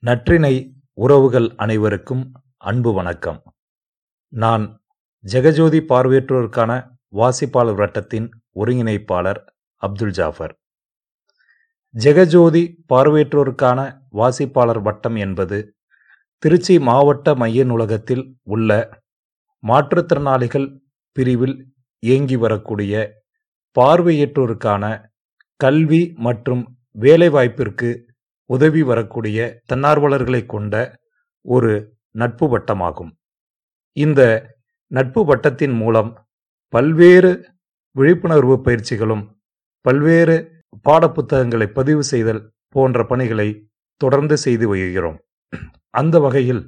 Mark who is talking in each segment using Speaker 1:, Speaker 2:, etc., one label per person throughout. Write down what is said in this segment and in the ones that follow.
Speaker 1: நற்றினை உறவுகள் அனைவருக்கும் அன்பு வணக்கம் நான் ஜெகஜோதி பார்வையற்றோருக்கான வாசிப்பாளர் வட்டத்தின் ஒருங்கிணைப்பாளர் அப்துல் ஜாஃபர் ஜெகஜோதி பார்வையற்றோருக்கான வாசிப்பாளர் வட்டம் என்பது திருச்சி மாவட்ட மைய நூலகத்தில் உள்ள மாற்றுத்திறனாளிகள் பிரிவில் இயங்கி வரக்கூடிய பார்வையற்றோருக்கான கல்வி மற்றும் வேலைவாய்ப்பிற்கு உதவி வரக்கூடிய தன்னார்வலர்களை கொண்ட ஒரு நட்பு வட்டமாகும் இந்த நட்பு வட்டத்தின் மூலம் பல்வேறு விழிப்புணர்வு பயிற்சிகளும் பல்வேறு பாடப்புத்தகங்களை பதிவு செய்தல் போன்ற பணிகளை தொடர்ந்து செய்து வருகிறோம் அந்த வகையில்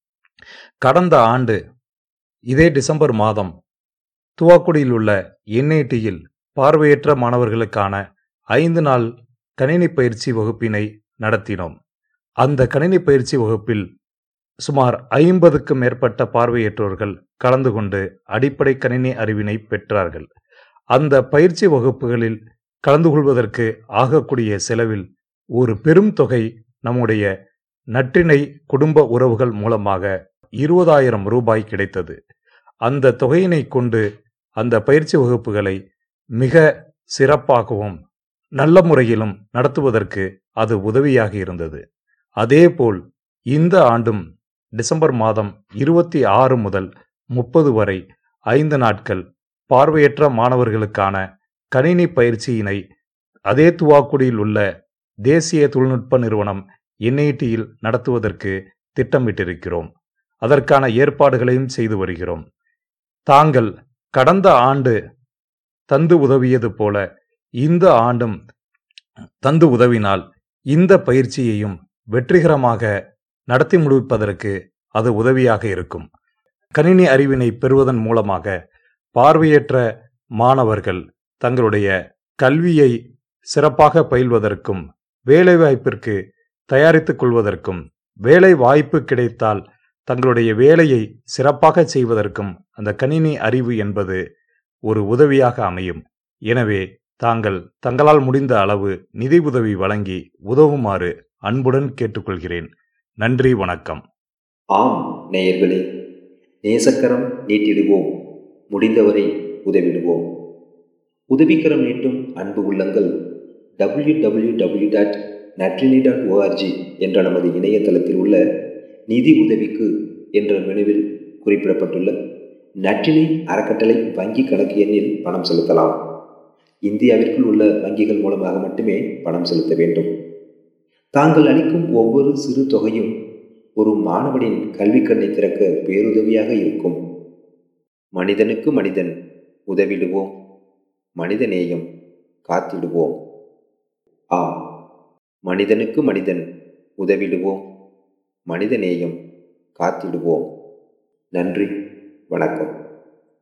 Speaker 1: கடந்த ஆண்டு இதே டிசம்பர் மாதம் துவாக்குடியில் உள்ள என்ஐடியில் பார்வையற்ற மாணவர்களுக்கான ஐந்து நாள் கணினி பயிற்சி வகுப்பினை நடத்தினோம் அந்த கணினி பயிற்சி வகுப்பில் சுமார் ஐம்பதுக்கும் மேற்பட்ட பார்வையற்றோர்கள் கலந்து கொண்டு அடிப்படை கணினி அறிவினை பெற்றார்கள் அந்த பயிற்சி வகுப்புகளில் கலந்து கொள்வதற்கு ஆகக்கூடிய செலவில் ஒரு பெரும் தொகை நம்முடைய நற்றினை குடும்ப உறவுகள் மூலமாக இருபதாயிரம் ரூபாய் கிடைத்தது அந்த தொகையினை கொண்டு அந்த பயிற்சி வகுப்புகளை மிக சிறப்பாகவும் நல்ல முறையிலும் நடத்துவதற்கு அது உதவியாக இருந்தது அதேபோல் இந்த ஆண்டும் டிசம்பர் மாதம் இருபத்தி ஆறு முதல் முப்பது வரை ஐந்து நாட்கள் பார்வையற்ற மாணவர்களுக்கான கணினி பயிற்சியினை அதே துவாக்குடியில் உள்ள தேசிய தொழில்நுட்ப நிறுவனம் என்ஐடியில் நடத்துவதற்கு திட்டமிட்டிருக்கிறோம் அதற்கான ஏற்பாடுகளையும் செய்து வருகிறோம் தாங்கள் கடந்த ஆண்டு தந்து உதவியது போல இந்த ஆண்டும் தந்து உதவினால் இந்த பயிற்சியையும் வெற்றிகரமாக நடத்தி முடிப்பதற்கு அது உதவியாக இருக்கும் கணினி அறிவினை பெறுவதன் மூலமாக பார்வையற்ற மாணவர்கள் தங்களுடைய கல்வியை சிறப்பாக பயில்வதற்கும் வேலைவாய்ப்பிற்கு தயாரித்துக் கொள்வதற்கும் வேலை வாய்ப்பு கிடைத்தால் தங்களுடைய வேலையை சிறப்பாக செய்வதற்கும் அந்த கணினி அறிவு என்பது ஒரு உதவியாக அமையும் எனவே தாங்கள் தங்களால் முடிந்த அளவு நிதி உதவி வழங்கி உதவுமாறு அன்புடன் கேட்டுக்கொள்கிறேன் நன்றி வணக்கம்
Speaker 2: ஆம் நேயர்களே நேசக்கரம் நீட்டிடுவோம் முடிந்தவரை உதவிடுவோம் உதவிக்கரம் நீட்டும் அன்பு உள்ளங்கள் W W W dot Natrini dot O R G என்ற நமது இணையதளத்தில் உள்ள நிதி உதவிக்கு என்ற மெனுவில் குறிப்பிடப்பட்டுள்ள நற்றினை அறக்கட்டளை வங்கி கணக்கு எண்ணில் பணம் செலுத்தலாம் இந்தியாவிற்குள் உள்ள வங்கிகள் மூலமாக மட்டுமே பணம் செலுத்த வேண்டும் தாங்கள் அளிக்கும் ஒவ்வொரு சிறு தொகையும் ஒரு மாணவனின் கல்விக்கண்ணை திறக்க பேருதவியாக இருக்கும் மனிதனுக்கு மனிதன் உதவிடுவோம் மனிதநேயம் காத்திடுவோம் ஆம் மனிதனுக்கு மனிதன் உதவிடுவோம் மனிதநேயம் காத்திடுவோம் நன்றி வணக்கம்